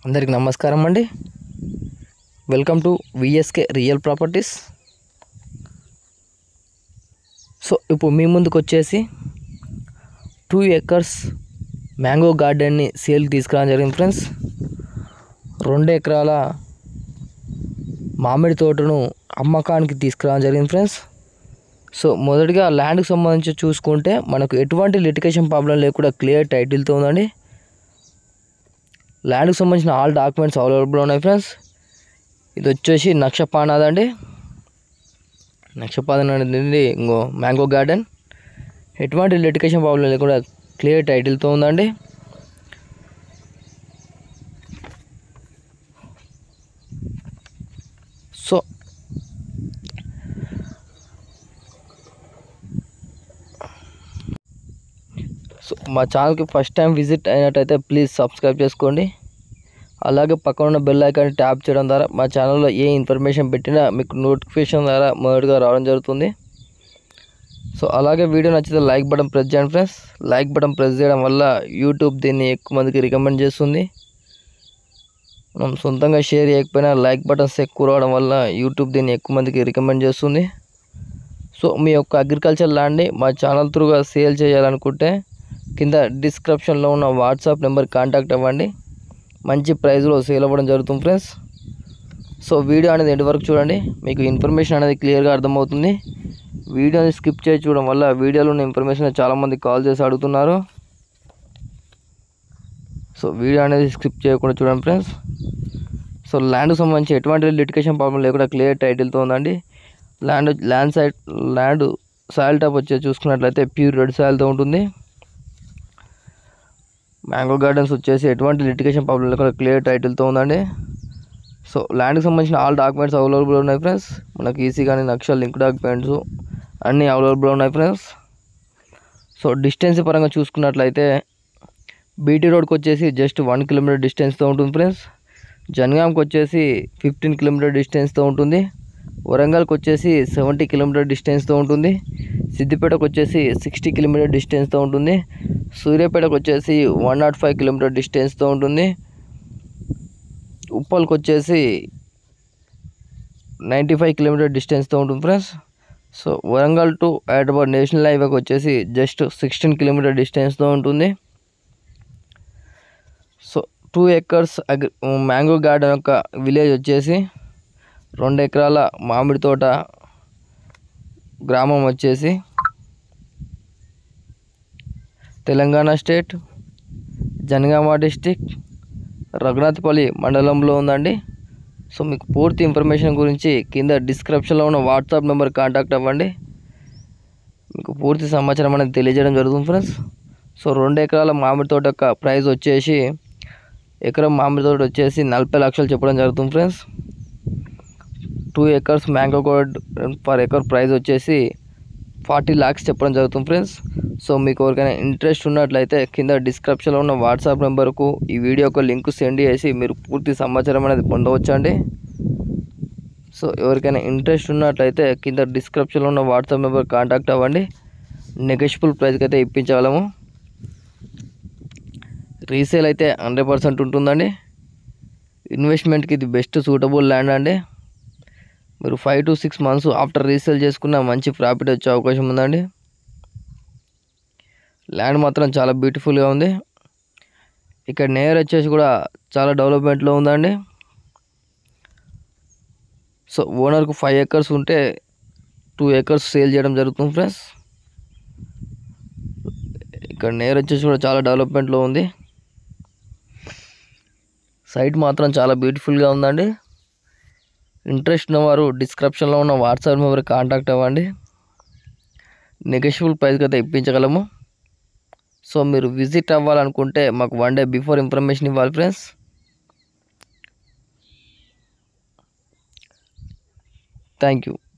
అందరికి నమస్కారం అండి welcome to VSK real properties so ఇప్పుడు మీ ముందుకు వచ్చేసి టూ ఎకర్స్ మ్యాంగో గార్డెన్ని సేల్ తీసుకురావడం జరిగింది ఫ్రెండ్స్ రెండు ఎకరాల మామిడి తోటను అమ్మకానికి తీసుకురావడం జరిగింది ఫ్రెండ్స్ సో మొదటిగా ల్యాండ్కి సంబంధించి చూసుకుంటే మనకు ఎటువంటి లిటికేషన్ ప్రాబ్లం లేకుండా క్లియర్ టైటిల్తో ఉందండి ల్యాండ్కి సంబంధించిన ఆల్ డాక్యుమెంట్స్ అవైలబుల్ ఉన్నాయి ఫ్రెండ్స్ ఇది వచ్చేసి నక్షపానాద్ అండి నక్షపాదం అనేది ఇంకో మ్యాంగో గార్డెన్ ఎటువంటి లిటికేషన్ ప్రాబ్లం లేకుండా క్లియర్ టైటిల్తో ఉందండి సో సో మా ఛానల్కి ఫస్ట్ టైం విజిట్ అయినట్టయితే ప్లీజ్ సబ్స్క్రైబ్ చేసుకోండి అలాగే పక్కన ఉన్న బెల్ ఐకాన్ ట్యాప్ చేయడం ద్వారా మా ఛానల్లో ఏ ఇన్ఫర్మేషన్ పెట్టినా మీకు నోటిఫికేషన్ ద్వారా మొదటిగా రావడం జరుగుతుంది సో అలాగే వీడియో నచ్చితే లైక్ బటన్ ప్రెస్ చేయండి ఫ్రెండ్స్ లైక్ బటన్ ప్రెస్ చేయడం వల్ల యూట్యూబ్ దీన్ని ఎక్కువ మందికి రికమెండ్ చేస్తుంది మనం సొంతంగా షేర్ చేయకపోయినా లైక్ బటన్స్ ఎక్కువ రావడం వల్ల యూట్యూబ్ దీన్ని ఎక్కువ మందికి రికమెండ్ చేస్తుంది సో మీ యొక్క అగ్రికల్చర్ ల్యాండ్ని మా ఛానల్ త్రూగా సేల్ చేయాలనుకుంటే కింద డిస్క్రిప్షన్లో ఉన్న వాట్సాప్ నెంబర్ కాంటాక్ట్ అవ్వండి మంచి ప్రైస్లో సేల్ అవ్వడం జరుగుతుంది ఫ్రెండ్స్ సో వీడియో అనేది ఎండ్ వరకు చూడండి మీకు ఇన్ఫర్మేషన్ అనేది క్లియర్గా అర్థమవుతుంది వీడియోని స్కిప్ చేసి చూడడం వల్ల వీడియోలో ఉన్న ఇన్ఫర్మేషన్ చాలామంది కాల్ చేసి అడుగుతున్నారు సో వీడియో అనేది స్కిప్ చేయకుండా చూడండి ఫ్రెండ్స్ సో ల్యాండ్కి సంబంధించి ఎటువంటి లిటికేషన్ ప్రాబ్లం లేకుండా క్లియర్ టైటిల్తో ఉందండి land land side land soil top వచ్చి చూసుకున్నట్లయితే ప్యూర్ రెడ్ సాయిల్తో ఉంటుంది మ్యాంగో గార్డెన్స్ వచ్చేసి ఎటువంటి లిటికేషన్ ప్రాబ్లం లేకుండా క్లియర్ టైటిల్తో ఉందండి సో ల్యాండ్కి సంబంధించిన ఆల్ డాక్యుమెంట్స్ అవైలబుల్ ఉన్నాయి ఫ్రెండ్స్ మనకి ఈసీ కానీ నక్షల్ లింక్ డాక్యుమెంట్స్ అన్నీ అవైలబుల్ ఉన్నాయి ఫ్రెండ్స్ సో డిస్టెన్స్ పరంగా చూసుకున్నట్లయితే బీటీ రోడ్కి వచ్చేసి జస్ట్ వన్ కిలోమీటర్ డిస్టెన్స్తో ఉంటుంది ఫ్రెండ్స్ జనగాంకి వచ్చేసి ఫిఫ్టీన్ కిలోమీటర్ డిస్టెన్స్తో ఉంటుంది వరంగల్కి వచ్చేసి సెవెంటీ కిలోమీటర్ డిస్టెన్స్తో ఉంటుంది సిద్దిపేటకు వచ్చేసి సిక్స్టీ కిలోమీటర్ డిస్టెన్స్తో ఉంటుంది సూర్యాపేటకు వచ్చేసి వన్ నాట్ ఫైవ్ కిలోమీటర్ డిస్టెన్స్తో ఉంటుంది ఉప్పల్కి వచ్చేసి నైంటీ ఫైవ్ కిలోమీటర్ డిస్టెన్స్తో ఉంటుంది friends so Warangal to Hyderabad national హైవేకి వచ్చేసి జస్ట్ సిక్స్టీన్ కిలోమీటర్ డిస్టెన్స్తో ఉంటుంది so two acres agri mango garden యొక్క విలేజ్ వచ్చేసి రెండు ఎకరాల మామిడి తోట గ్రామం వచ్చేసి తెలంగాణ స్టేట్ జనగామ డిస్టిక్ రఘునాథపల్లి మండలంలో ఉందండి సో మీకు పూర్తి ఇన్ఫర్మేషన్ గురించి కింద డిస్క్రిప్షన్లో ఉన్న వాట్సాప్ నెంబర్ కాంటాక్ట్ అవ్వండి మీకు పూర్తి సమాచారం అనేది తెలియజేయడం జరుగుతుంది ఫ్రెండ్స్ సో రెండు ఎకరాల మామిడి తోట యొక్క ప్రైస్ వచ్చేసి ఎకరం మామిడి తోట వచ్చేసి నలభై లక్షలు చెప్పడం జరుగుతుంది ఫ్రెండ్స్ టూ ఎకర్స్ మ్యాంగో కోడ్ పర్ ఎకర్ ప్రైస్ వచ్చేసి ఫార్టీ ల్యాక్స్ చెప్పడం జరుగుతుంది ఫ్రెండ్స్ సో మీకు ఎవరికైనా ఇంట్రెస్ట్ ఉన్నట్లయితే కింద డిస్క్రిప్షన్లో ఉన్న వాట్సాప్ నెంబర్కు ఈ వీడియో ఒక లింక్ సెండ్ చేసి మీరు పూర్తి సమాచారం అనేది పొందవచ్చండి సో ఎవరికైనా ఇంట్రెస్ట్ ఉన్నట్లయితే కింద డిస్క్రిప్షన్లో ఉన్న వాట్సాప్ నెంబర్ కాంటాక్ట్ అవ్వండి నెగోషియబుల్ ప్రైస్కి అయితే ఇప్పించగలము రీసేల్ అయితే హండ్రెడ్ పర్సెంట్ ఉంటుందండి ఇన్వెస్ట్మెంట్కి ఇది బెస్ట్ సూటబుల్ ల్యాండ్ అండి మీరు five to six months after resale చేసుకున్న మంచి ప్రాఫిట్ వచ్చే అవకాశం ఉందండి ల్యాండ్ మాత్రం చాలా బ్యూటిఫుల్గా ఉంది ఇక్కడ నేర్ వచ్చేసి కూడా చాలా డెవలప్మెంట్లో ఉందండి సో ఓనర్కు ఫైవ్ ఎకర్స్ ఉంటే టూ ఎకర్స్ సేల్ చేయడం జరుగుతుంది ఫ్రెండ్స్ ఇక్కడ నేర్ వచ్చేసి కూడా చాలా డెవలప్మెంట్లో ఉంది సైట్ మాత్రం చాలా బ్యూటిఫుల్గా ఉందండి ఇంట్రెస్ట్ ఉన్నవారు డిస్క్రిప్షన్లో ఉన్న వాట్సాప్ నెంబర్ కాంటాక్ట్ అవ్వండి నెగోషియబుల్ ప్రైస్కి అయితే ఇప్పించగలము సో మీరు విజిట్ అవ్వాలనుకుంటే మాకు వన్ డే బిఫోర్ ఇన్ఫర్మేషన్ ఇవ్వాలి ఫ్రెండ్స్ థ్యాంక్ యూ